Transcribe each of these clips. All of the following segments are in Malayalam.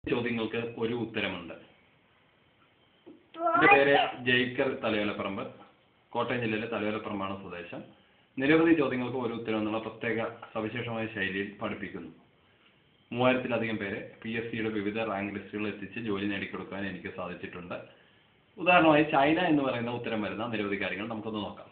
ചോദ്യങ്ങൾക്ക് ഒരു ഉത്തരമുണ്ട് എന്റെ പേര് ജയിക്കർ തലയോലപ്പറമ്പ് കോട്ടയം ജില്ലയിലെ തലയോലപ്പറമ്പാണ് സ്വദേശം നിരവധി ചോദ്യങ്ങൾക്ക് ഒരു ഉത്തരം എന്നുള്ള പ്രത്യേക സവിശേഷമായ ശൈലിയിൽ പഠിപ്പിക്കുന്നു മൂവായിരത്തിലധികം പേരെ പി എസ് സിയുടെ വിവിധ റാങ്ക് ലിസ്റ്റുകളിൽ എത്തിച്ച് ജോലി നേടിക്കൊടുക്കാൻ എനിക്ക് സാധിച്ചിട്ടുണ്ട് ഉദാഹരണമായി ചൈന എന്ന് പറയുന്ന ഉത്തരം വരുന്ന നിരവധി കാര്യങ്ങൾ നമുക്കൊന്ന് നോക്കാം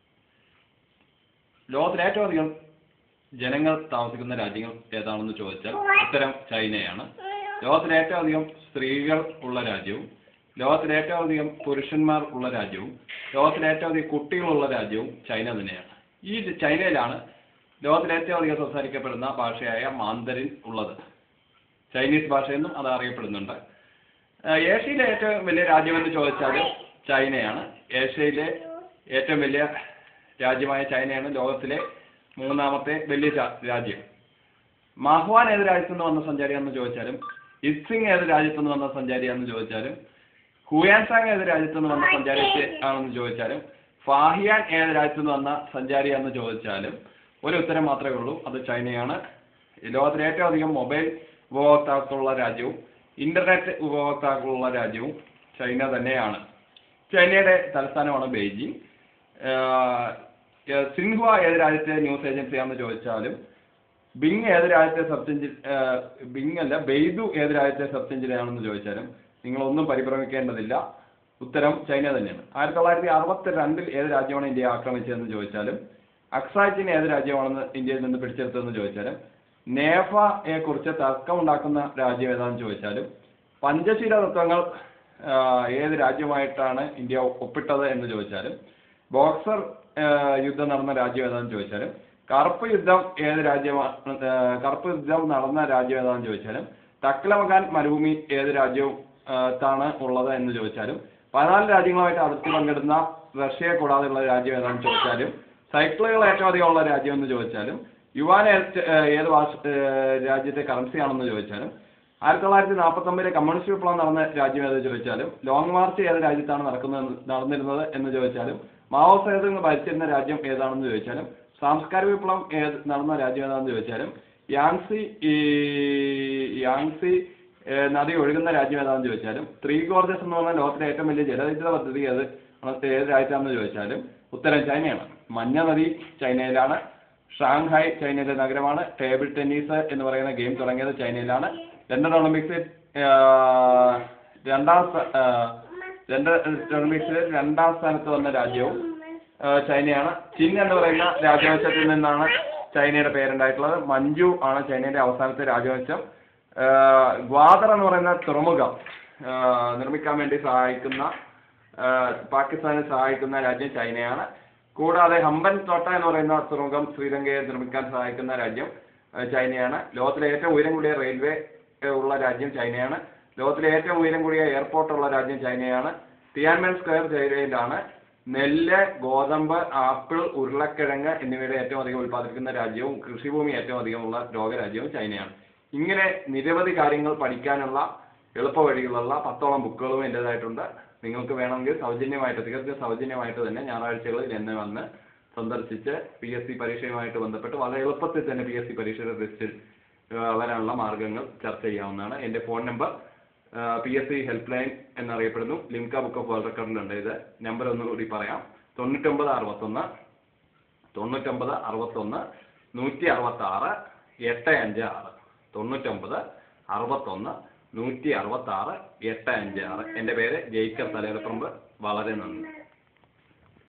ലോകത്തിൽ ഏറ്റവും അധികം ജനങ്ങൾ താമസിക്കുന്ന രാജ്യങ്ങൾ ഏതാണെന്ന് ചോദിച്ചാൽ ഉത്തരം ചൈനയാണ് ലോകത്തിൽ ഏറ്റവും അധികം സ്ത്രീകൾ ഉള്ള രാജ്യവും ലോകത്തിൽ ഏറ്റവും അധികം പുരുഷന്മാർ ഉള്ള രാജ്യവും ലോകത്തിൽ ഏറ്റവും അധികം കുട്ടികളുള്ള രാജ്യവും ചൈന തന്നെയാണ് ഈ ചൈനയിലാണ് ലോകത്തിൽ ഏറ്റവും അധികം സംസാരിക്കപ്പെടുന്ന ഭാഷയായ മാന്തരിൻ ഉള്ളത് ചൈനീസ് ഭാഷയെന്നും അത് അറിയപ്പെടുന്നുണ്ട് ആഹ് ഏഷ്യയിലെ ഏറ്റവും വലിയ രാജ്യമെന്ന് ചോദിച്ചാൽ ചൈനയാണ് ഏഷ്യയിലെ ഏറ്റവും വലിയ രാജ്യമായ ചൈനയാണ് ലോകത്തിലെ മൂന്നാമത്തെ വലിയ രാ- രാജ്യം മഹ്വാൻ ഏത് രാജ്യത്തു നിന്ന് വന്ന സഞ്ചാരിയാണെന്ന് ചോദിച്ചാലും ഇത്സിങ് ഏത് രാജ്യത്തു നിന്ന് വന്ന സഞ്ചാരിയാണെന്ന് ചോദിച്ചാലും ഹുയാൻസാങ് ഏത് രാജ്യത്തു നിന്ന് വന്ന സഞ്ചാരി ആണെന്ന് ചോദിച്ചാലും ഫാഹിയാൻ ഏത് രാജ്യത്തു നിന്ന് വന്ന സഞ്ചാരിയാണെന്ന് ചോദിച്ചാലും ഒരു ഉത്തരം മാത്രമേ ഉള്ളൂ അത് ചൈനയാണ് ഈ ലോകത്തിലെ ഏറ്റവും അധികം മൊബൈൽ ഉപഭോക്താക്കളുള്ള രാജ്യവും ഇന്റർനെറ്റ് ഉപഭോക്താക്കളുള്ള രാജ്യവും ചൈന തന്നെയാണ് ചൈനയുടെ തലസ്ഥാനമാണ് ബെയ്ജിംഗ് ആഹ് ഏഹ് സിൻഹുവ ഏത് രാജ്യത്തെ ന്യൂസ് ഏജൻസിയാണെന്ന് ചോദിച്ചാലും ബിങ് ഏത് രാജ്യത്തെ സബ് എഞ്ചിൻ ബിങ് അല്ല ബെയ്ദു ഏത് രാജ്യത്തെ സബ് എഞ്ചിനാണെന്ന് ചോദിച്ചാലും നിങ്ങളൊന്നും പരിഭ്രമിക്കേണ്ടതില്ല ഉത്തരം ചൈന തന്നെയാണ് ആയിരത്തി തൊള്ളായിരത്തി അറുപത്തി രണ്ടിൽ ഏത് രാജ്യമാണ് ഇന്ത്യയെ ആക്രമിച്ചതെന്ന് ചോദിച്ചാലും അക്സായിച്ചിനെ ഏത് രാജ്യമാണെന്ന് ഇന്ത്യയിൽ നിന്ന് പിടിച്ചെടുത്തതെന്ന് ചോദിച്ചാലും നേഫയെ കുറിച്ച് തർക്കമുണ്ടാക്കുന്ന രാജ്യം ഏതാണെന്ന് ചോദിച്ചാലും പഞ്ചശീല തത്വങ്ങൾ ആഹ് ഏത് രാജ്യമായിട്ടാണ് ഇന്ത്യ ഒപ്പിട്ടത് എന്ന് ചോദിച്ചാലും ബോക്സർ ആഹ് യുദ്ധം നടന്ന രാജ്യം ഏതാണെന്ന് ചോദിച്ചാലും കറുപ്പ് യുദ്ധം ഏത് രാജ്യമാണ് ആഹ് കറുപ്പ് യുദ്ധം നടന്ന രാജ്യം ഏതാണെന്ന് ചോദിച്ചാലും തക്ലമകാൻ മരുഭൂമി ഏത് രാജ്യവും ആഹ് ത്താണ് ഉള്ളത് എന്ന് ചോദിച്ചാലും പതിനാല് രാജ്യങ്ങളുമായിട്ട് അതിർത്തി പങ്കിടുന്ന റഷ്യയെ കൂടാതെയുള്ള രാജ്യം ഏതാണെന്ന് ചോദിച്ചാലും സൈക്കിളുകൾ ഏറ്റവും അധികം ഉള്ള രാജ്യം എന്ന് ചോദിച്ചാലും യുവാൻ ഏത് ആഹ് ഏത് ഭാഷ ആഹ് രാജ്യത്തെ കറൻസി ആണെന്ന് ചോദിച്ചാലും ആയിരത്തി തൊള്ളായിരത്തി നാൽപ്പത്തി ഒമ്പതിലെ കമ്മ്യൂണിസ്റ്റ് വിപ്ലവം നടന്ന രാജ്യം ഏത് ചോദിച്ചാലും ലോങ് മാർച്ച് ഏത് രാജ്യത്താണ് നടക്കുന്നത് നടന്നിരുന്നത് എന്ന് ചോദിച്ചാലും മാവോ സേതുങ്ങൾ ഭരിച്ചിരുന്ന രാജ്യം ഏതാണെന്ന് ചോദിച്ചാലും സാംസ്കാരിക വിപ്ലവം ഏത് നടന്ന രാജ്യം ഏതാണെന്ന് ചോദിച്ചാലും യാങ്സി ഈ യാങ്സി ഏഹ് നദി ഒഴുകുന്ന രാജ്യം ഏതാണെന്ന് ചോദിച്ചാലും ത്രീ ഗോർജസ് എന്ന് പറഞ്ഞ ലോകത്തിലെ ഏറ്റവും വലിയ ജലവൈദ്യുത പദ്ധതി ഏത് അന്നത്തെ ഏത് രാജ്യത്താണെന്ന് ചോദിച്ചാലും ഉത്തരം ചൈനയാണ് മഞ്ഞ നദി ചൈനയിലാണ് ഷാങ്ഹായ് ചൈനയിലെ നഗരമാണ് ടേബിൾ ടെന്നീസ് എന്ന് പറയുന്ന ഗെയിം തുടങ്ങിയത് ചൈനയിലാണ് ലണ്ടൻ ഒളിമ്പിക്സിൽ ആഹ്, രണ്ടാം സ്ഥ- ആഹ്, ലണ്ടൻ ഒളിമ്പിക്സിൽ രണ്ടാം സ്ഥാനത്ത് വന്ന രാജ്യവും ആഹ്, ചൈനയാണ് ചിൻ എന്ന് പറയുന്ന രാജവംശത്തിൽ നിന്നാണ് ചൈനയുടെ പേരുണ്ടായിട്ടുള്ളത് മഞ്ജു ആണ് ചൈനയുടെ അവസാനത്തെ രാജവംശം ആഹ്, ഗ്വാദർ എന്ന് പറയുന്ന തുറമുഖം ആഹ്, നിർമ്മിക്കാൻ വേണ്ടി സഹായിക്കുന്ന ആഹ്, പാകിസ്ഥാനെ സഹായിക്കുന്ന രാജ്യം ചൈനയാണ് കൂടാതെ ഹമ്പൻ തോട്ട എന്ന് പറയുന്ന തുറമുഖം ശ്രീലങ്കയെ നിർമ്മിക്കാൻ സഹായിക്കുന്ന രാജ്യം ആഹ്, ചൈനയാണ് ലോകത്തിലെ ഏറ്റവും ഉയരം കൂടിയ റെയിൽവേ ആഹ്, ഉള്ള രാജ്യം ചൈനയാണ് ലോകത്തിലെ ഏറ്റവും ഉയരം കൂടിയ എയർപോർട്ട് ഉള്ള രാജ്യം ചൈനയാണ് തിയാൻമെൻ സ്ക്വയർ ചൈനയിലാണ് നെല്ല് ഗോതമ്പ് ആപ്പിൾ ഉരുളക്കിഴങ്ങ് എന്നിവയുടെ ഏറ്റവും അധികം ഉൽപ്പാദിപ്പിക്കുന്ന രാജ്യവും കൃഷിഭൂമി ഏറ്റവും അധികമുള്ള ലോകരാജ്യവും ചൈനയാണ് ഇങ്ങനെ നിരവധി കാര്യങ്ങൾ പഠിക്കാനുള്ള എളുപ്പ വഴികളുള്ള പത്തോളം ബുക്കുകളും എൻ്റെതായിട്ടുണ്ട് നിങ്ങൾക്ക് വേണമെങ്കിൽ സൗജന്യമായിട്ട് തികച്ചും സൗജന്യമായിട്ട് തന്നെ ഞായറാഴ്ചകളിൽ എന്നെ വന്ന് സന്ദർശിച്ച് പി എസ് സി പരീക്ഷയുമായിട്ട് ബന്ധപ്പെട്ട് വളരെ എളുപ്പത്തിൽ തന്നെ പി എസ് സി പരീക്ഷയുടെ ലിസ്റ്റിൽ വരാനുള്ള മാർഗങ്ങൾ ചർച്ച ചെയ്യാവുന്നതാണ് എൻ്റെ phone number P S C help line എന്നറിയപ്പെടുന്നു ലിംക ബുക്ക് ഓഫ് വേൾഡ് റെക്കോർഡിലുണ്ട് ഇത് നമ്പർ ഒന്നുകൂടി പറയാം തൊണ്ണൂറ്റൊമ്പത് അറുപത്തൊന്ന് തൊണ്ണൂറ്റൊമ്പത് അറുപത്തൊന്ന് നൂറ്റി അറുപത്തി ആറ് എട്ട് അഞ്ച് ആറ് തൊണ്ണൂറ്റൊമ്പത് അറുപത്തൊന്ന് നൂറ്റി അറുപത്തി ആറ് എട്ട് അഞ്ച് ആറ് എൻ്റെ പേര് ജയിക്കർ തലയിലപ്പറമ്പ് വളരെ നന്ദി